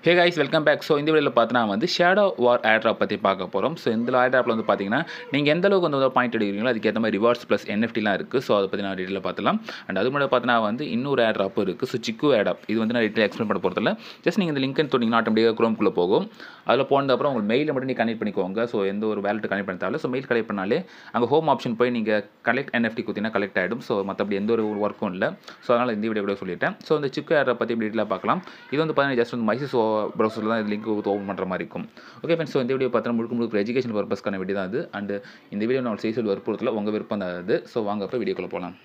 ஹே guys welcome back so இந்த வீடியோவில் பார்த்தீங்கன்னா வந்து ஷேடோ வார் ஏர்ட்ராப் பற்றி பார்க்க போகிறோம் ஸோ இந்த ஏர்ட்ராப்பில் வந்து பார்த்தீங்கன்னா நீங்கள் எந்த அளவுக்கு வந்து பாயிண்ட் எடுக்கிறீங்களோ அதுக்கேற்ற மாதிரி ரிவார்ட்ஸ் ப்ளஸ் என்எஃப்டிலாம் இருக்குது ஸோ அதை பற்றி நான் டீட்டெயில் பார்த்துலாம் அண்ட் அது மட்டும் பார்த்தீங்கன்னா வந்து இன்னொரு ஏர்ட்ராப் இருக்குது ஸோ சிக்கு ஏர்டாப் இது வந்து நான் டீட்டெயில் எக்ஸ்பிளைன் பண்ண போகிறதில்ல ஜஸ்ட் நீங்கள் இந்த லிங்க்னு தொட்டிங்கன்னா ஆட்டோமேட்டிக்காக க்ரோம்குள்ளே போகும் அதில் போனதுக்கப்புறம் உங்கள் மெயிலில் மட்டும் நீங்கள் கனெக்ட் பண்ணிக்கோங்க ஸோ எந்த ஒரு வேலெட் கனெக்ட் பண்ண தேவையில்ல ஸோ மெயில் கனெக்ட் பண்ணாலே அங்கே ஹோம் ஆப்ஷன் போய் நீங்கள் கலெக்ட் என்எஃப்டி கொடுத்தீங்கன்னா கலெக்ட் ஆகிடும் ஸோ மற்றபடி எந்த ஒரு ஒர்க்கும் இல்லை ஸோ அதனால் இந்த வீடியோ கூட சொல்லிட்டேன் ஸோ இந்த சிக்கு ஏர்ட்ராப் பற்றி டீட்டெயிலாக பார்க்கலாம் இது வந்து பார்த்தீங்கன்னா ஜஸ்ட் வந்து மைசஸ் ப்ரௌசரில் தான் லிங்க் ஓப்பன் பண்ணுற மாதிரி இருக்கும் ஓகே ஃப்ரெண்ட்ஸ் ஸோ இந்த வீடியோ பார்த்தா முழுக்க முழுக்க எஜுகேஷன் பர்பஸ்க்கான வீடியோ தான் அது அண்ட் இந்த வீடியோ நான் செய்ய வற்புறுத்தல உங்கள் விருப்பம் தான் அது ஸோ வாங்க அப்போ வீடியோக்குள்ளே போகலாம்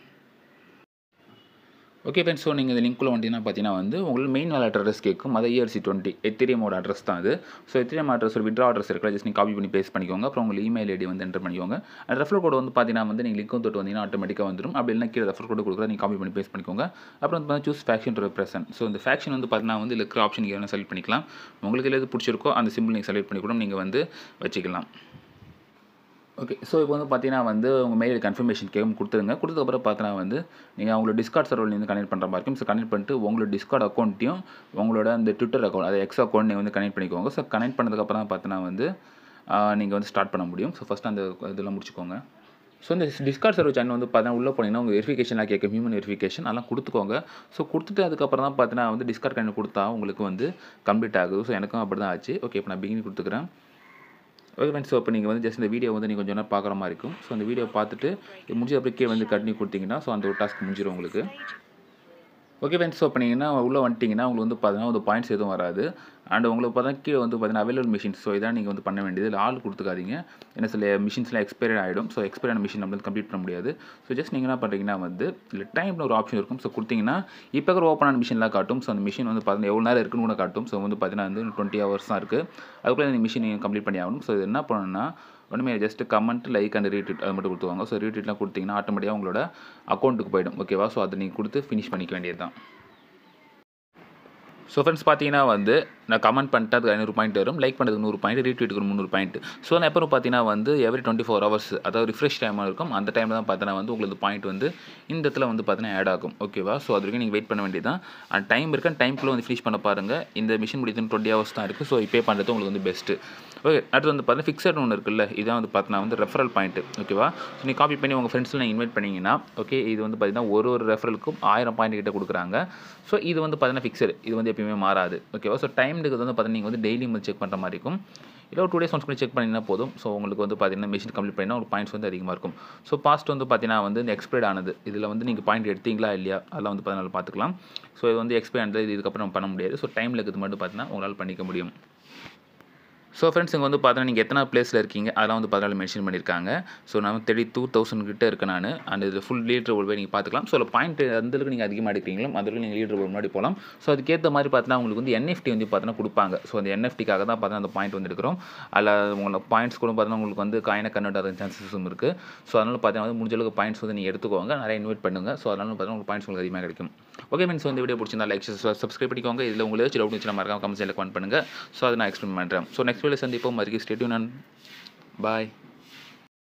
ஓகே ஃப்ரெண்ட்ஸ் ஸோ நீங்கள் இந்த லிங்க்குள்ளே வந்தீங்கன்னா பார்த்தீங்கன்னா வந்து உங்களுக்கு மெயின் வேலை அட்ரஸ் கேட்கும் அது இயர்சி டுவெண்ட்டி எத்திரியமோட அட்ரஸ் தான் அது ஸோ எத்திரியம் அட்ரஸ் ஒரு விட்ரா அட்ரஸ் இருக்கல ஜஸ்ட் நீங்கள் காப்பி பண்ணி பேஸ்ட் பண்ணிக்கோங்க அப்புறம் உங்கள் இமெயில் ஐடி வந்து என்டர் பண்ணிக்கோங்க அந்த ரெஃபர் கோட் வந்து பார்த்தீங்கன்னா வந்து நீங்கள் லிங்க் தொட்டு வந்தீங்கன்னா ஆட்டோமேட்டிக்காக வந்துடும் அப்படி இல்லைனா கீழே ரெஃபர் கோட் கொடுக்குற நீங்கள் காப்பி பண்ணி பேஸ்ட் பண்ணிக்கோங்க அப்புறம் வந்து பார்த்தீங்கன்னா சூஸ் ஃபேக்ஷன் ரெப்ரசன்ட் ஸோ இந்த ஃபேக்ஷன் வந்து பார்த்தீங்கன்னா வந்து இதில் இருக்கிற ஆப்ஷன் நீங்கள் செலக்ட் பண்ணிக்கலாம் உங்களுக்கு எது பிடிச்சிருக்கோ அந்த சிம்பிள் நீங்கள் செலக்ட் பண்ணி கூட நீங்கள் வந்து வச்சுக்கலாம் ஓகே ஸோ இப்போ வந்து பார்த்தீங்கன்னா வந்து உங்கள் மெயில் கன்ஃபர்மேஷன் கேம் கொடுத்துருங்க கொடுத்ததுக்கப்புறம் பார்த்தீங்கன்னா வந்து நீங்கள் அவங்களோட டிஸ்கார்ட் சர்வர்லேருந்து கனெக்ட் பண்ணுற மாதிரி இருக்கும் ஸோ கனெக்ட் பண்ணிட்டு உங்களோட டிஸ்கார்ட் அக்கௌண்ட்டையும் உங்களோட அந்த ட்விட்டர் அக்கௌண்ட் அதை எக்ஸ் அக்கௌண்ட் நீங்கள் வந்து கனெக்ட் பண்ணிக்கோங்க ஸோ கனெக்ட் பண்ணதுக்கப்புறம் தான் பார்த்தீங்கன்னா வந்து நீங்கள் வந்து ஸ்டார்ட் பண்ண முடியும் ஸோ ஃபஸ்ட் அந்த இதெல்லாம் முடிச்சுக்கோங்க ஸோ இந்த டிஸ்கார்ட் சர்வ் சேனல் வந்து பார்த்தீங்கன்னா உள்ளே போனீங்கன்னா உங்கள் வெரிஃபிகேஷன்லாம் கேட்கும் ஹியூமன் வெரிஃபிகேஷன் அதெல்லாம் கொடுத்துக்கோங்க ஸோ கொடுத்துட்டு அதுக்கப்புறம் தான் பார்த்தீங்கன்னா வந்து டிஸ்கார்ட் கனெக்ட் கொடுத்தா உங்களுக்கு வந்து கம்ப்ளீட் ஆகுது ஸோ எனக்கும் அப்படி தான் ஆச்சு ஓகே இப்போ நான் பிகினி கொடுத்துக்கிறேன் ஓகே ஃப்ரெண்ட்ஸ் ஸோ இப்போ நீங்கள் வந்து ஜஸ்ட் இந்த வீடியோ வந்து நீங்கள் கொஞ்சம் நேரம் பார்க்குற மாதிரி இருக்கும் ஸோ அந்த வீடியோ பார்த்துட்டு இது முடிஞ்ச அப்படியே வந்து கண்டினியூ கொடுத்தீங்கன்னா ஸோ அந்த ஒரு டாஸ்க் முடிஞ்சிடும் உங்களுக்கு ஓகே ஃப்ரெண்ட்ஸ் ஸோ இப்போ நீங்கள் உள்ளே வந்துட்டிங்கன்னா உங்களுக்கு வந்து பார்த்தீங்கன்னா ஒரு பாயிண்ட்ஸ் எதுவும் வராது அண்ட் உங்களுக்கு பார்த்தா கீழே வந்து பார்த்தீங்கன்னா அவைலபிள் மிஷின்ஸ் ஸோ இதான் நீங்கள் வந்து பண்ண வேண்டியது இல்லை ஆள் கொடுத்துக்காதீங்க ஏன்னா சில மிஷின்ஸ்லாம் எக்ஸ்பைரி ஆகிடும் ஸோ எக்ஸ்பைரி ஆன மிஷின் நம்மளால் கம்ப்ளீட் பண்ண முடியாது ஸோ ஜஸ்ட் நீங்கள் என்ன பண்ணுறீங்கன்னா வந்து இல்லை டைம்னு ஒரு ஆப்ஷன் இருக்கும் ஸோ கொடுத்தீங்கன்னா இப்போ இருக்கிற ஓப்பன் ஆன மிஷின்லாம் காட்டும் ஸோ அந்த மிஷின் வந்து பார்த்தீங்கன்னா எவ்வளோ நேரம் இருக்குன்னு கூட காட்டும் ஸோ வந்து பார்த்தீங்கன்னா வந்து டுவெண்ட்டி ஹவர்ஸ் தான் இருக்குது அதுக்குள்ளே இந்த மிஷின் நீங்கள் கம்ப்ளீட் பண்ணி ஆகணும் ஸோ இது என்ன பண்ணணும்னா ஒன்றுமே just comment like and retweet அது மட்டும் கொடுத்துவாங்க ஸோ ரீட்வீட்லாம் கொடுத்தீங்கன்னா ஆட்டோமேட்டிக்காக உங்களோட அக்கௌண்ட்டுக்கு போயிடும் ஓகேவா ஸோ அதை நீங்கள் கொடுத்து ஃபினிஷ் பண்ணிக்க வேண்டியது தான் ஸோ ஃப்ரெண்ட்ஸ் பார்த்தீங்கன்னா வந்து நான் கமெண்ட் பண்ணிட்டு அதுக்கு ஐநூறு பாயிண்ட் வரும் லைக் பண்ணுறதுக்கு நூறு பாயிண்ட் ரீட்வீட்டுக்கு முந்நூறு பாயிண்ட் ஸோ நான் எப்போ பார்த்தீங்கன்னா வந்து எவ்ரி டுவெண்ட்டி ஃபோர் ஹவர்ஸ் அதாவது ரிஃப்ரெஷ் டைமாக இருக்கும் அந்த டைமில் தான் பார்த்தீங்கன்னா வந்து உங்களுக்கு பாயிண்ட் வந்து இந்த இடத்துல வந்து பார்த்தீங்கன்னா ஆட் ஆகும் ஓகேவா ஸோ அது வரைக்கும் நீங்கள் வெயிட் பண்ண வேண்டியது தான் அண்ட் டைம் இருக்கு டைம்க்குள்ளே வந்து ஃபினிஷ் பண்ண பாருங்கள் இந்த மிஷின் முடித்து டுவெண்ட்டி ஹவர்ஸ் தான் இருக்குது ஸோ இப்போ பண்ணுறது உங்களுக்கு வந்து பெஸ்ட்டு ஓகே அடுத்து வந்து பார்த்தீங்கன்னா ஃபிக்ஸட் ஒன்று இருக்குல்ல இதான் வந்து பார்த்தீங்கன்னா வந்து ரெஃபரல் பாயிண்ட் ஓகேவா ஸோ நீங்கள் காப்பி பண்ணி உங்கள் ஃப்ரெண்ட்ஸில் நீங்கள் இன்வைட் பண்ணிங்கன்னா ஓகே இது வந்து பார்த்தீங்கன்னா ஒரு ஒரு ரெஃபரலுக்கும் ஆயிரம் பாயிண்ட் கிட்ட கொடுக்குறாங்க ஸோ இது வந்து பார்த்தீங்கன்னா ஃபிக்ஸட் இது வந்து எப்பயுமே மாறாது ஓகேவா ஸோ டைமுக்கு வந்து பார்த்தீங்கன்னா நீங்கள் வந்து டெய்லியும் வந்து செக் பண்ணுற மாதிரி இருக்கும் இல்லை ஒரு டூ டேஸ் ஒன்ஸ் கூட செக் பண்ணிங்கன்னா போதும் ஸோ உங்களுக்கு வந்து பார்த்தீங்கன்னா மிஷின் கம்ப்ளீட் பண்ணினா ஒரு பாயிண்ட்ஸ் வந்து அதிகமாக இருக்கும் ஸோ பாஸ்ட் வந்து பார்த்தீங்கன்னா வந்து இந்த எக்ஸ்பைர்ட் ஆனது இதில் வந்து நீங்கள் பாயிண்ட் எடுத்தீங்களா இல்லையா அதெல்லாம் வந்து பதினாலு பார்த்துக்கலாம் ஸோ இது வந்து எக்ஸ்பைர் ஆனது இது இதுக்கப்புறம் நம்ம பண்ண முடியாது ஸோ டைமில் இருக்கிறது மட்டும் பார்த்தீங்கன்னா உங்களால் பண்ணிக்க முடியும் ஸோ ஃப்ரெண்ட்ஸ் இங்கே வந்து பார்த்தீங்கன்னா நீங்கள் எத்தனை பிளேஸில் இருக்கீங்க அதெல்லாம் வந்து பதினாலு மென்ஷன் பண்ணியிருக்காங்க ஸோ நான் தேர்ட்டி டூ தௌசண்ட் கிட்ட இருக்கேன் நான் அண்ட் இதில் ஃபுல் லீடர் போய் நீங்கள் பார்த்துக்கலாம் ஸோ பாயிண்ட் அந்த அளவுக்கு நீங்கள் அதிகமாக எடுக்கிறீங்களோ அதில் நீங்கள் லீடர் முன்னாடி போகலாம் ஸோ அதுக்கேற்ற மாதிரி பார்த்தீங்கன்னா உங்களுக்கு வந்து என்எஃப்டி வந்து பார்த்தீங்கன்னா கொடுப்பாங்க ஸோ அந்த என்எஃப்டிக்காக தான் பார்த்தீங்கன்னா அந்த பாயிண்ட் வந்து எடுக்கிறோம் அதில் உங்களை பாயிண்ட்ஸ் கூட பார்த்தீங்கன்னா உங்களுக்கு வந்து காயினை கன்வெர்ட் ஆகிற சான்சஸும் இருக்குது ஸோ அதனால் பார்த்தீங்கன்னா வந்து முடிஞ்ச அளவுக்கு பாயிண்ட்ஸ் வந்து நீங்கள் எடுத்துக்கோங்க நிறைய இன்வைட் பண்ணுங்கள் ஸோ அதனால் பார்த்தீங்கன்னா உங்களுக்கு பாயிண்ட்ஸ் உங்களுக்கு அதிகமாக கிடைக்கும் ஓகே மீன்ஸ் வந்து வீடியோ பிடிச்சிருந்தா லைக் சப்ஸ்கிரைப் பண்ணிக்கோங்க இதில் உங்களுக்கு ஏதாச்சும் டவுட் வச்சுனா மறக்காம கமெண்ட்ஸில் கமெண்ட் பண்ணுங்கள் ஸோ அதை நான் எக்ஸ்பிளைன் பண்ணுறேன் ஸோ நெக்ஸ்ட் வீடியோ சந்திப்போம் மறுக்கி ஸ்டேட்யூன் அண்ட் பாய்